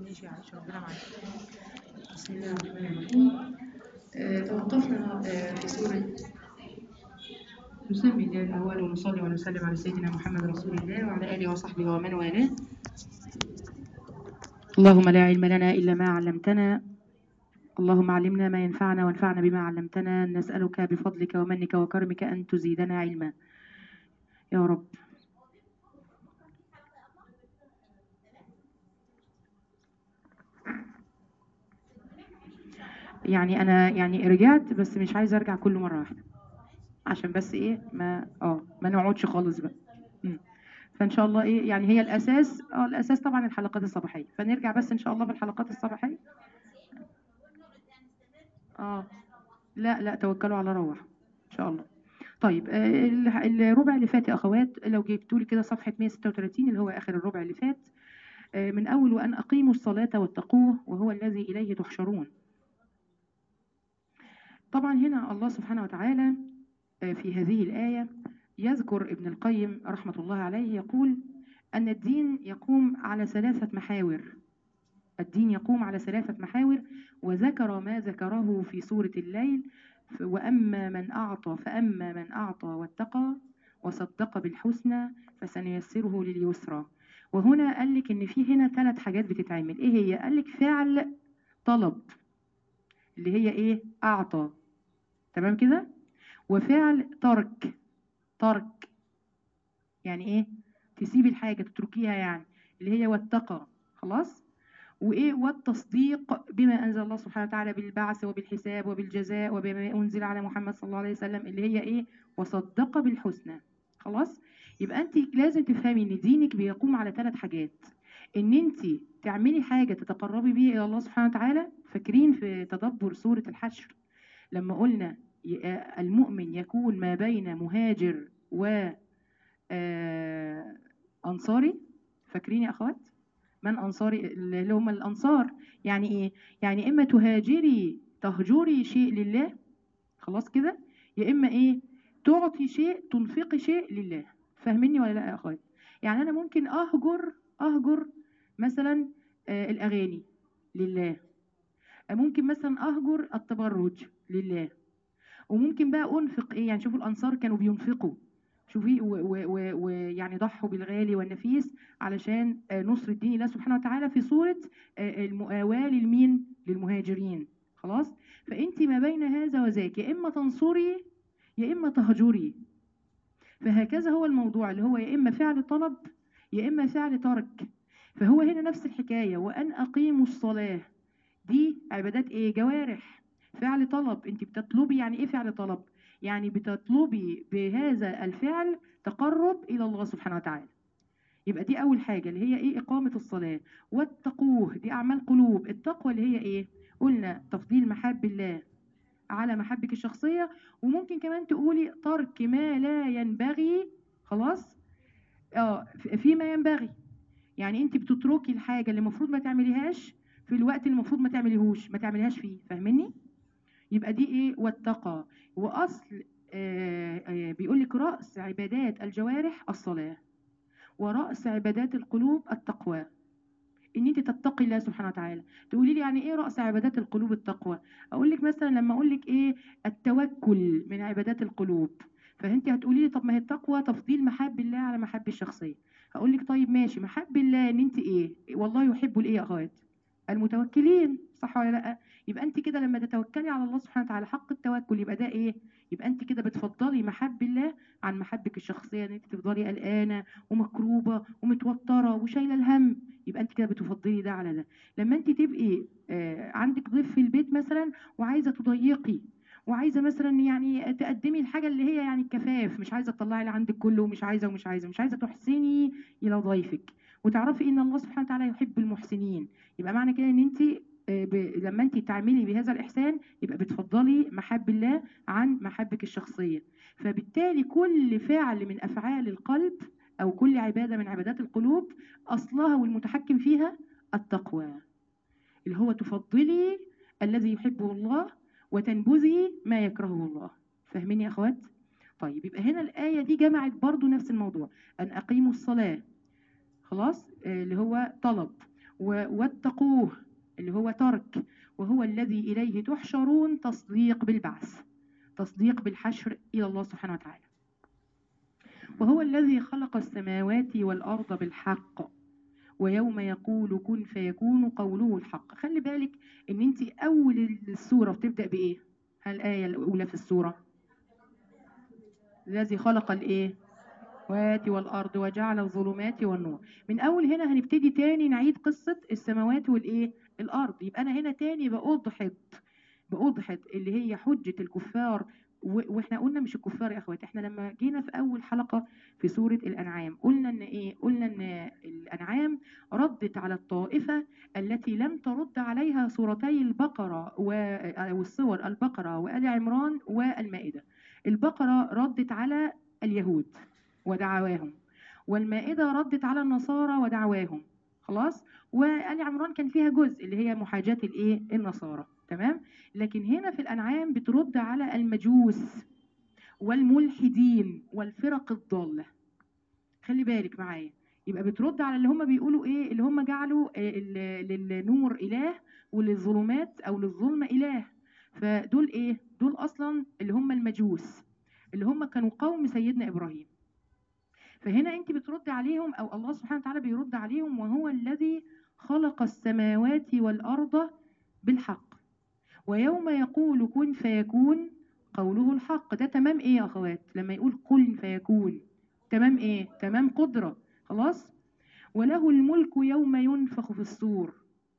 ماشي يا عائشة ربنا معاك بسم الله الرحمن الرحيم آه، توقفنا آه، في سورة نسمي الله الأول ونصلي ونسلم على سيدنا محمد رسول الله وعلى آله وصحبه ومن والاه اللهم لا علم لنا إلا ما علمتنا اللهم علمنا ما ينفعنا وانفعنا بما علمتنا نسألك بفضلك ومنك وكرمك أن تزيدنا علما يا رب يعني انا يعني رجعت بس مش عايزه ارجع كل مره واحده عشان بس ايه ما اه ما نقعدش خالص بقى مم. فان شاء الله ايه يعني هي الاساس اه الاساس طبعا الحلقات الصباحيه فنرجع بس ان شاء الله في الحلقات الصباحيه اه لا لا توكلوا على روح ان شاء الله طيب آه، ال- الربع اللي فات يا اخوات لو جبتوا لي كده صفحه 136 اللي هو اخر الربع اللي فات آه، من اول وان اقيموا الصلاه واتقوه وهو الذي اليه تحشرون طبعا هنا الله سبحانه وتعالى آه، في هذه الآية يذكر ابن القيم رحمة الله عليه يقول أن الدين يقوم على ثلاثة محاور الدين يقوم على ثلاثة محاور وذكر ما ذكره في سورة الليل ف- وأما من أعطى فأما من أعطى واتقى وصدق بالحسنى فسنيسره لليسرى وهنا قال لك إن في هنا ثلاث حاجات بتتعمل إيه هي؟ قال لك فعل طلب اللي هي إيه؟ أعطى تمام كده وفعل ترك ترك يعني ايه تسيبي الحاجه تتركيها يعني اللي هي واتقى خلاص وايه والتصديق بما انزل الله سبحانه وتعالى بالبعث وبالحساب وبالجزاء وبما انزل على محمد صلى الله عليه وسلم اللي هي ايه وصدق بالحسنى خلاص يبقى انت لازم تفهمي ان دينك بيقوم على ثلاث حاجات ان انت تعملي حاجه تتقربي بيها الى الله سبحانه وتعالى فاكرين في تدبر سوره الحشر لما قلنا ي- آه، المؤمن يكون ما بين مهاجر و آه، أنصاري فاكرين يا أخوات من أنصاري اللي هم الأنصار يعني إيه يعني إما تهاجري تهجري شيء لله خلاص كده يا إما إيه تعطي شيء تنفقي شيء لله فاهميني ولا لا يا أخوات يعني أنا ممكن أهجر أهجر مثلا آه، الأغاني لله ممكن مثلا أهجر التبرج لله وممكن بقى انفق ايه يعني شوفوا الانصار كانوا بينفقوا شوفي ويعني ضحوا بالغالي والنفيس علشان آه، نصر الدين الله سبحانه وتعالى في صورة آه، المؤاواة للمين للمهاجرين خلاص فانت ما بين هذا وذاك يا اما تنصري يا اما تهجري فهكذا هو الموضوع اللي هو يا اما فعل طلب يا اما فعل ترك فهو هنا نفس الحكاية وان اقيموا الصلاة دي عبادات ايه جوارح فعل طلب انت بتطلبي يعني ايه فعل طلب يعني بتطلبي بهذا الفعل تقرب الى الله سبحانه وتعالى يبقى دي اول حاجه اللي هي ايه اقامه الصلاه واتقوه دي اعمال قلوب التقوى اللي هي ايه قلنا تفضيل محاب الله على محبك الشخصيه وممكن كمان تقولي ترك ما لا ينبغي خلاص اه ف- فيما ينبغي يعني انت بتتركي الحاجه اللي المفروض ما تعمليهاش في الوقت اللي المفروض ما تعمليهوش ما تعمليهاش فيه فاهمني يبقى دي ايه واتقى واصل آه آه بيقول لك راس عبادات الجوارح الصلاه ورأس عبادات القلوب التقوى ان انت تتقي الله سبحانه وتعالى تقولي لي يعني ايه رأس عبادات القلوب التقوى اقول لك مثلا لما اقول لك ايه التوكل من عبادات القلوب فانت هتقولي لي طب ما هي التقوى تفضيل محب الله على محب الشخصيه هقول لك طيب ماشي محب الله ان انت ايه والله يحب الايه يا اخوات المتوكلين صح ولا لا يبقى انت كده لما تتوكلي على الله سبحانه وتعالى حق التوكل يبقى ده ايه يبقى انت كده بتفضلي محب الله عن محبك الشخصيه ان انت تفضلي قلقانه ومكروبه ومتوتره وشايله الهم يبقى انت كده بتفضلي ده على ده لما انت تبقي آه، عندك ضيف في البيت مثلا وعايزه تضيقي وعايزه مثلا يعني تقدمي الحاجه اللي هي يعني الكفاف مش عايزه تطلعي اللي عندك كله ومش عايزه ومش عايزه مش عايزه تحسني الى ضيفك وتعرفي ان الله سبحانه وتعالى يحب المحسنين يبقى معنى كده ان انت آه، ب- لما انت تعملي بهذا الاحسان يبقى بتفضلي محب الله عن محبك الشخصيه فبالتالي كل فعل من افعال القلب او كل عباده من عبادات القلوب اصلها والمتحكم فيها التقوى اللي هو تفضلي الذي يحبه الله وتنبذي ما يكرهه الله فاهمين يا اخوات طيب يبقى هنا الايه دي جمعت برضو نفس الموضوع ان اقيموا الصلاه خلاص آه، اللي هو طلب واتقوه اللي هو ترك وهو الذي إليه تحشرون تصديق بالبعث تصديق بالحشر إلى الله سبحانه وتعالى وهو الذي خلق السماوات والأرض بالحق ويوم يقول كن فيكون قوله الحق خلي بالك ان انت اول السورة بتبدأ بايه الآية الاولى في السورة الذي خلق الايه السماوات والأرض وجعل الظلمات والنور من أول هنا هنبتدي تاني نعيد قصة السماوات والإيه الأرض يبقى أنا هنا تاني بأضحت بأضحت اللي هي حجة الكفار واحنا قلنا مش الكفار يا اخوات احنا لما جينا في اول حلقة في سورة الانعام قلنا ان ايه قلنا ان الانعام ردت على الطائفة التي لم ترد عليها سورتي البقرة والصور البقرة وآل عمران والمائدة البقرة ردت على اليهود ودعواهم والمائدة ردت على النصارى ودعواهم خلاص وآل عمران كان فيها جزء اللي هي محاجاة الايه النصارى تمام لكن هنا في الأنعام بترد على المجوس والملحدين والفرق الضالة خلي بالك معايا يبقى بترد على اللي هم بيقولوا ايه اللي هم جعلوا آه، للنور إله وللظلمات أو للظلمة إله فدول ايه دول أصلا اللي هم المجوس اللي هم كانوا قوم سيدنا إبراهيم فهنا انت بترد عليهم او الله سبحانه وتعالى بيرد عليهم وهو الذي خلق السماوات والارض بالحق ويوم يقول كن فيكون قوله الحق ده تمام ايه يا اخوات لما يقول كن فيكون تمام ايه تمام قدرة خلاص وله الملك يوم ينفخ في الصور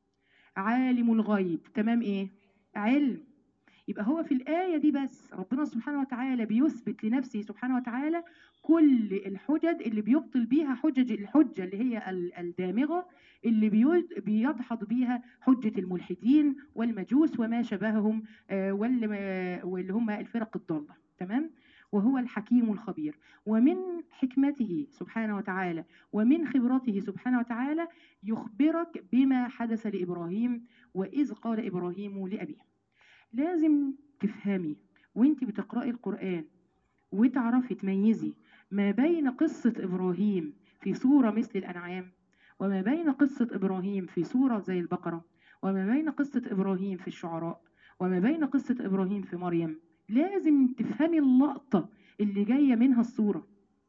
عالم الغيب تمام ايه علم يبقى هو في الآية دي بس ربنا سبحانه وتعالى بيثبت لنفسه سبحانه وتعالى كل الحجج اللي بيبطل بيها حجج الحجة اللي هي الدامغة اللي بيدحض بيها حجة الملحدين والمجوس وما شبههم آه، واللي هم الفرق الضالة تمام وهو الحكيم الخبير ومن حكمته سبحانه وتعالى ومن خبرته سبحانه وتعالى يخبرك بما حدث لإبراهيم وإذ قال إبراهيم لأبيه لازم تفهمي وانت بتقرأي القرآن وتعرفي تميزي ما بين قصة إبراهيم في سورة مثل الأنعام وما بين قصة إبراهيم في سورة زي البقرة وما بين قصة إبراهيم في الشعراء وما بين قصة إبراهيم في مريم لازم تفهمي اللقطة اللي جاية منها الصورة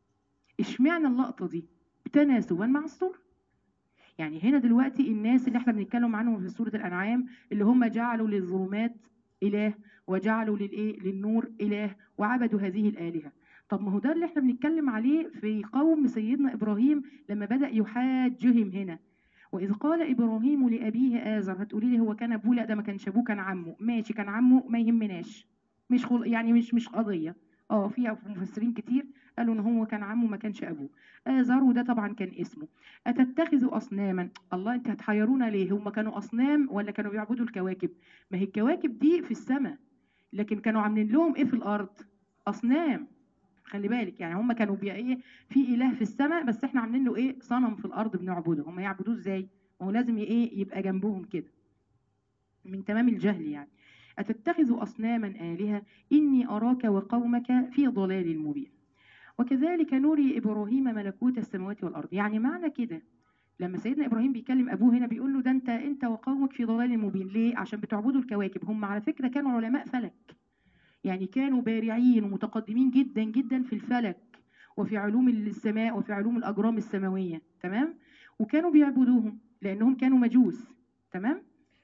اشمعنى اللقطة دي تناسبا مع الصورة يعني هنا دلوقتي الناس اللي احنا بنتكلم عنهم في سورة الأنعام اللي هم جعلوا للظلمات إله وجعلوا للإيه للنور إله وعبدوا هذه الآلهة طب ما هو ده اللي احنا بنتكلم عليه في قوم سيدنا إبراهيم لما بدأ يحاجهم هنا وإذ قال إبراهيم لأبيه آزر هتقولي لي هو كان أبوه لا ده ما كانش أبوه كان عمه ماشي كان عمه ما يهمناش مش خل... يعني مش مش قضية اه فيها مفسرين كتير قالوا ان هو كان عمه ما كانش ابوه آزر وده طبعا كان اسمه أتتخذوا أصناما الله أنت هتحيرونا ليه هم كانوا أصنام ولا كانوا بيعبدوا الكواكب ما هي الكواكب دي في السماء لكن كانوا عاملين لهم إيه في الأرض أصنام خلي بالك يعني هم كانوا بي ايه في اله في السماء بس احنا عاملين له ايه صنم في الارض بنعبده هم يعبدوه ازاي ما هو لازم ايه يبقى جنبهم كده من تمام الجهل يعني أتتخذ أصناما آلهة إني أراك وقومك في ضلال مبين وكذلك نري إبراهيم ملكوت السماوات والأرض يعني معنى كده لما سيدنا إبراهيم بيكلم أبوه هنا بيقول له ده أنت أنت وقومك في ضلال مبين ليه؟ عشان بتعبدوا الكواكب هم على فكرة كانوا علماء فلك يعني كانوا بارعين ومتقدمين جدا جدا في الفلك وفي علوم السماء وفي علوم الأجرام السماوية تمام؟ وكانوا بيعبدوهم لأنهم كانوا مجوس تمام؟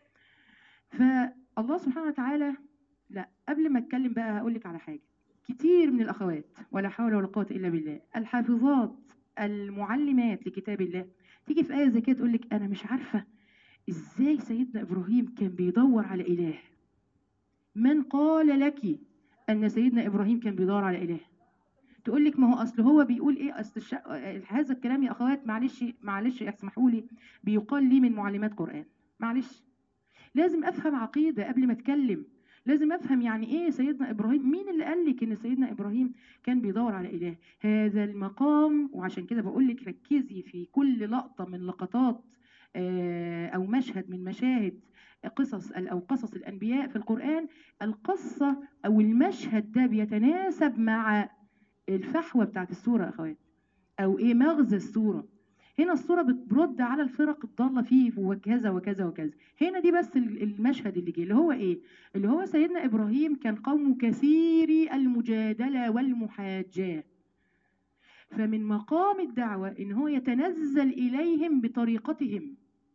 فالله سبحانه وتعالى لا قبل ما اتكلم بقى هقول لك على حاجة كتير من الأخوات ولا حول ولا قوة إلا بالله الحافظات المعلمات لكتاب الله تيجي في آية زي كده تقول لك أنا مش عارفة إزاي سيدنا إبراهيم كان بيدور على إله من قال لك أن سيدنا إبراهيم كان بيدور على إله تقول لك ما هو أصل هو بيقول إيه أصل الش... هذا الكلام يا أخوات معلش معلش اسمحوا لي بيقال لي من معلمات قرآن معلش لازم أفهم عقيدة قبل ما أتكلم لازم افهم يعني ايه سيدنا ابراهيم مين اللي قال لك ان سيدنا ابراهيم كان بيدور على اله هذا المقام وعشان كده بقول لك ركزي في كل لقطه من لقطات آه، او مشهد من مشاهد قصص او قصص الانبياء في القران القصه او المشهد ده بيتناسب مع الفحوى بتاعت السوره اخوات او ايه مغزى السوره هنا الصورة بترد على الفرق الضالة فيه وكذا وكذا وكذا هنا دي بس المشهد اللي جه اللي هو ايه اللي هو سيدنا إبراهيم كان قوم كثير المجادلة والمحاجاة فمن مقام الدعوة إن هو يتنزل إليهم بطريقتهم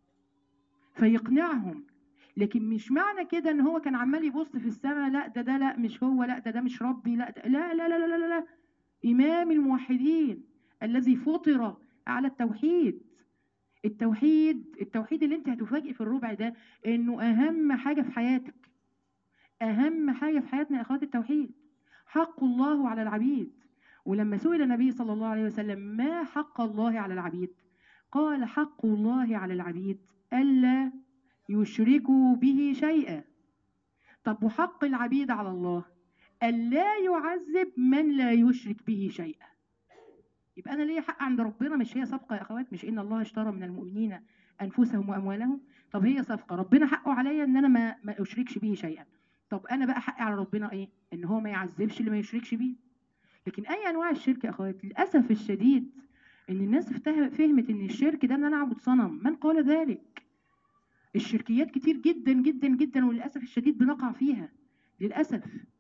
فيقنعهم لكن مش معنى كده ان هو كان عمال يبص في السماء لا ده ده لا مش هو لا ده ده مش ربي لا ده لا لا لا لا لا, لا. إمام الموحدين الذي فطر على التوحيد التوحيد التوحيد اللي انت هتفاجئ في الربع ده انه اهم حاجة في حياتك اهم حاجة في حياتنا يا اخوات التوحيد حق الله على العبيد ولما سئل النبي صلى الله عليه وسلم ما حق الله على العبيد قال حق الله على العبيد ألا يشركوا به شيئا طب وحق العبيد على الله ألا يعذب من لا يشرك به شيئا يبقى أنا ليا حق عند ربنا مش هي صفقة يا أخوات مش إن الله اشترى من المؤمنين أنفسهم وأموالهم طب هي صفقة ربنا حقه عليا إن أنا ما, ما أشركش به شيئا طب أنا بقى حقي على ربنا إيه إن هو ما يعذبش اللي ما يشركش بيه لكن أي أنواع الشرك يا أخوات للأسف الشديد إن الناس فهمت إن الشرك ده إن أنا أعبد صنم من قال ذلك الشركيات كتير جدا جدا جدا وللأسف الشديد بنقع فيها للأسف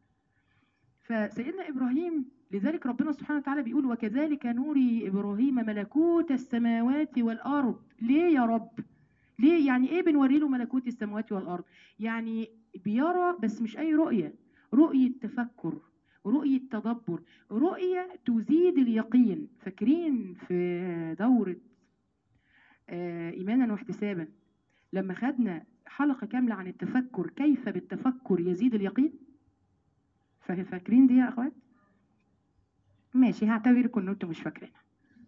فسيدنا إبراهيم لذلك ربنا سبحانه وتعالى بيقول وكذلك نوري إبراهيم ملكوت السماوات والأرض ليه يا رب ليه يعني ايه بنوري له ملكوت السماوات والأرض يعني بيرى بس مش أي رؤية رؤية تفكر رؤية تدبر رؤية تزيد اليقين فاكرين في دورة آه، إيمانا واحتسابا لما خدنا حلقة كاملة عن التفكر كيف بالتفكر يزيد اليقين فاكرين دي يا أخوات ماشي هعتبركم ان انتم مش فاكرينها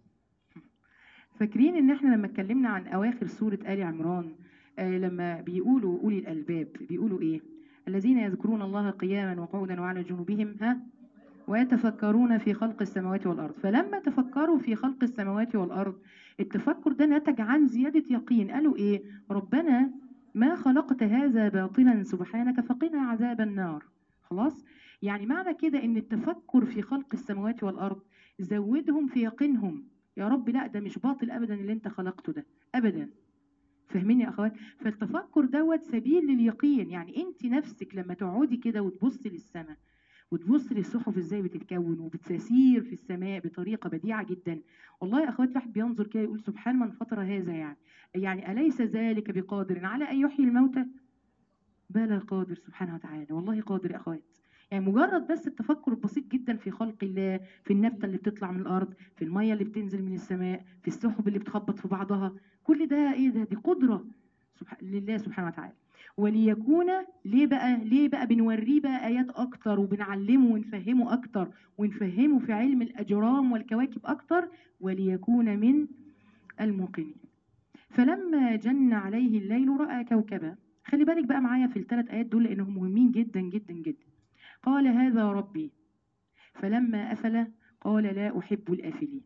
فاكرين ان احنا لما اتكلمنا عن اواخر سوره ال عمران آه لما بيقولوا اولي الالباب بيقولوا ايه الذين يذكرون الله قياما وقعودا وعلى جنوبهم ها ويتفكرون في خلق السماوات والارض فلما تفكروا في خلق السماوات والارض التفكر ده نتج عن زياده يقين قالوا ايه ربنا ما خلقت هذا باطلا سبحانك فقنا عذاب النار خلاص يعني معنى كده ان التفكر في خلق السماوات والارض زودهم في يقينهم يا رب لا ده مش باطل ابدا اللي انت خلقته ده ابدا فاهمين يا اخوات فالتفكر دوت سبيل لليقين يعني انت نفسك لما تقعدي كده وتبصي للسماء وتبص للسحف ازاي بتتكون وبتسير في السماء بطريقه بديعه جدا والله يا اخوات الواحد بينظر كده يقول سبحان من فطر هذا يعني يعني اليس ذلك بقادر على ان يحيي الموتى بلى قادر سبحانه وتعالى والله قادر يا اخوات يعني مجرد بس التفكر البسيط جدا في خلق الله في النبتة اللي بتطلع من الأرض في المية اللي بتنزل من السماء في السحب اللي بتخبط في بعضها كل ده إيه ده دي قدرة لله سبحانه وتعالى وليكون ليه بقى ليه بقى بنوريه بقى آيات أكتر وبنعلمه ونفهمه أكتر ونفهمه في علم الأجرام والكواكب أكتر وليكون من الموقنين فلما جن عليه الليل رأى كوكبا خلي بالك بقى معايا في الثلاث آيات دول لأنهم مهمين جدا جدا جدا قال هذا ربي فلما أفل قال لا أحب الآفلين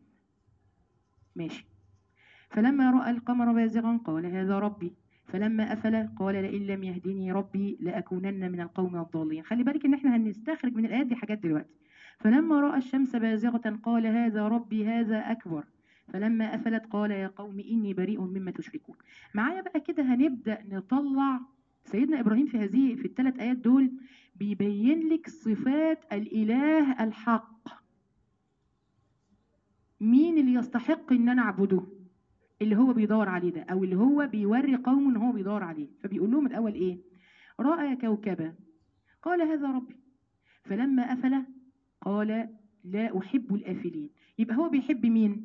ماشي فلما رأى القمر بازغا قال هذا ربي فلما أفل قال لئن لم يهدني ربي لأكونن من القوم الضالين خلي بالك إن إحنا هنستخرج من الآيات دي حاجات دلوقتي فلما رأى الشمس بازغة قال هذا ربي هذا أكبر فلما أفلت قال يا قوم إني بريء مما تشركون معايا بقى كده هنبدأ نطلع سيدنا إبراهيم في هذه في الثلاث آيات دول بيبين لك صفات الإله الحق مين اللي يستحق ان انا اعبده اللي هو بيدور عليه ده او اللي هو بيوري قومه ان هو بيدور عليه فبيقول لهم الاول ايه راى كوكبا قال هذا ربي فلما افل قال لا احب الافلين يبقى هو بيحب مين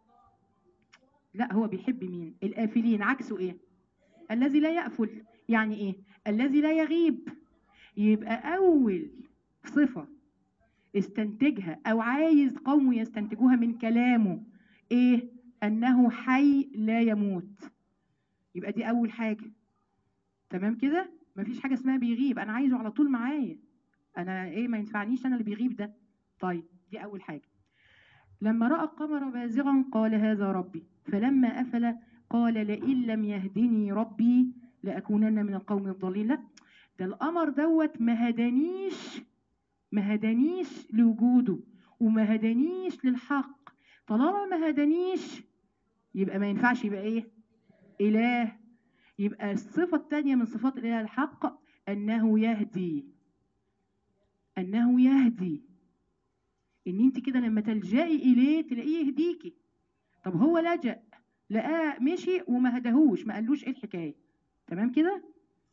لا هو بيحب مين الافلين عكسه ايه الذي لا يأفل يعني ايه الذي لا يغيب يبقى أول صفة استنتجها أو عايز قومه يستنتجوها من كلامه إيه؟ أنه حي لا يموت يبقى دي أول حاجة تمام كده؟ مفيش حاجة اسمها بيغيب أنا عايزه على طول معايا أنا إيه ما ينفعنيش أنا اللي بيغيب ده طيب دي أول حاجة لما رأى القمر بازغا قال هذا ربي فلما أفل قال لئن لم يهدني ربي لأكونن من القوم الضالين لا ده القمر دوت ما هدانيش ما هدانيش لوجوده وما هدانيش للحق طالما ما هدانيش يبقى ما ينفعش يبقى ايه اله يبقى الصفه الثانيه من صفات الاله الحق انه يهدي انه يهدي ان انت كده لما تلجئي اليه تلاقيه يهديكي طب هو لجأ لقاه مشي وما هدهوش ما قالوش ايه الحكايه تمام كده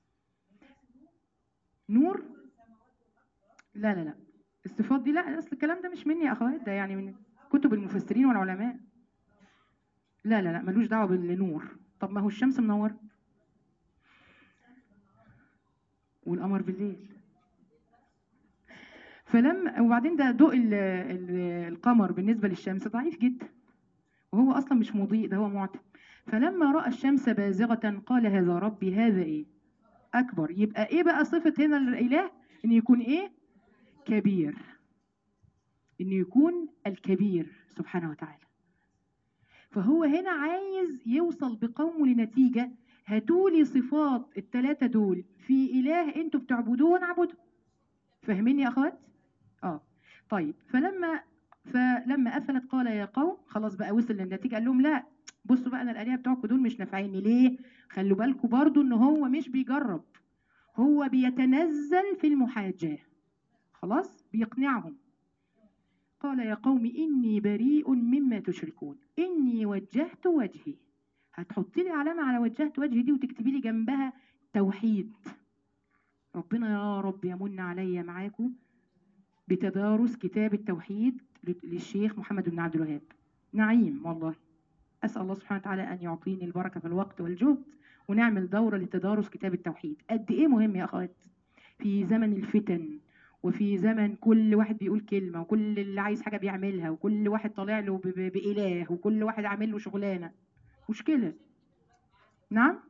نور لا لا لا الصفات دي لا اصل الكلام ده مش مني يا اخوات ده يعني من كتب المفسرين والعلماء لا لا لا ملوش دعوه بالنور طب ما هو الشمس منور والقمر بالليل فلما وبعدين ده ضوء ال- ال- القمر بالنسبه للشمس ضعيف جدا وهو اصلا مش مضيء ده هو معتم فلما راى الشمس بازغه قال هذا ربي هذا ايه اكبر يبقى ايه بقى صفه هنا الاله ان يكون ايه كبير انه يكون الكبير سبحانه وتعالى فهو هنا عايز يوصل بقومه لنتيجه هاتولي صفات الثلاثه دول في اله انتوا بتعبدوه نعبده فاهمين يا اخوات اه طيب فلما فلما قفلت قال يا قوم خلاص بقى وصل للنتيجه قال لهم لا بصوا بقى انا الالهه بتوعكم دول مش نافعيني ليه خلوا بالكم برضو ان هو مش بيجرب هو بيتنزل في المحاجاه خلاص بيقنعهم قال يا قوم إني بريء مما تشركون إني وجهت وجهي هتحطي لي علامة على وجهت وجهي دي وتكتبي لي جنبها توحيد ربنا يا رب يمن عليا معاكم بتدارس كتاب التوحيد للشيخ محمد بن عبد الوهاب نعيم والله أسأل الله سبحانه وتعالى أن يعطيني البركة في الوقت والجهد ونعمل دورة لتدارس كتاب التوحيد قد إيه مهم يا أخوات في زمن الفتن وفي زمن كل واحد بيقول كلمة وكل اللي عايز حاجة بيعملها وكل واحد طالع له ب- ب- بإله وكل واحد عامل له شغلانة مشكلة نعم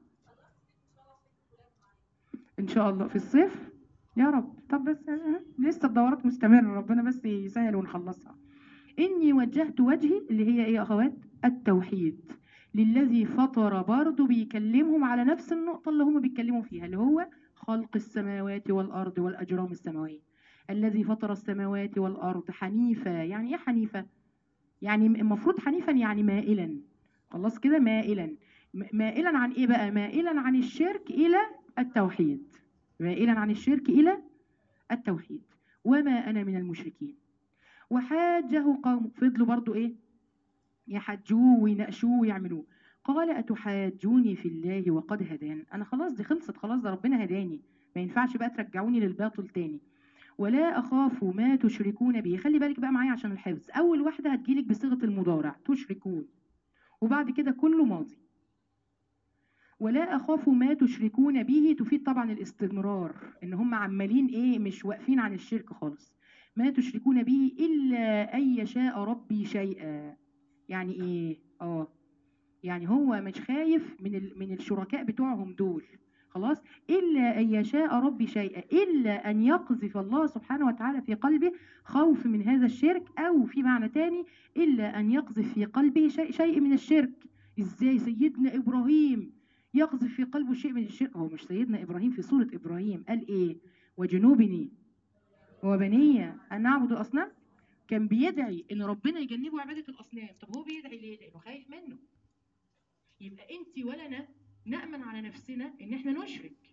إن شاء الله في الصيف يا رب طب بس آه، لسه الدورات مستمرة ربنا بس يسهل ونخلصها إني وجهت وجهي اللي هي إيه يا أخوات التوحيد للذي فطر برضه بيكلمهم على نفس النقطة اللي هم بيتكلموا فيها اللي هو خلق السماوات والأرض والأجرام السماوية الذي فطر السماوات والأرض حنيفة يعني إيه حنيفة؟ يعني المفروض حنيفا يعني مائلا خلاص كده مائلا م- مائلا عن إيه بقى؟ مائلا عن الشرك إلى التوحيد مائلا عن الشرك إلى التوحيد وما أنا من المشركين وحاجه قوم فضلوا برضو إيه؟ يحجوه ويناقشوه ويعملوه قال أتحاجوني في الله وقد هدان أنا خلاص دي خلصت خلاص ده ربنا هداني ما ينفعش بقى ترجعوني للباطل تاني ولا أخاف ما تشركون به خلي بالك بقى معايا عشان الحفظ أول واحدة هتجيلك بصيغة المضارع تشركون وبعد كده كله ماضي ولا أخاف ما تشركون به تفيد طبعا الاستمرار إن هم عمالين إيه مش واقفين عن الشرك خالص ما تشركون به إلا أن يشاء ربي شيئا يعني إيه آه يعني هو مش خايف من ال- من الشركاء بتوعهم دول خلاص إلا أن يشاء ربي شيئا إلا أن يقذف الله سبحانه وتعالى في قلبه خوف من هذا الشرك أو في معنى تاني إلا أن يقذف في قلبه شيء, شيء من الشرك إزاي سيدنا إبراهيم يقذف في قلبه شيء من الشرك هو مش سيدنا إبراهيم في سورة إبراهيم قال إيه وجنوبني وبني أن نعبد الأصنام كان بيدعي إن ربنا يجنبه عبادة الأصنام طب هو بيدعي ليه؟ لأنه خايف منه يبقى أنت ولا أنا نأمن على نفسنا إن إحنا نشرك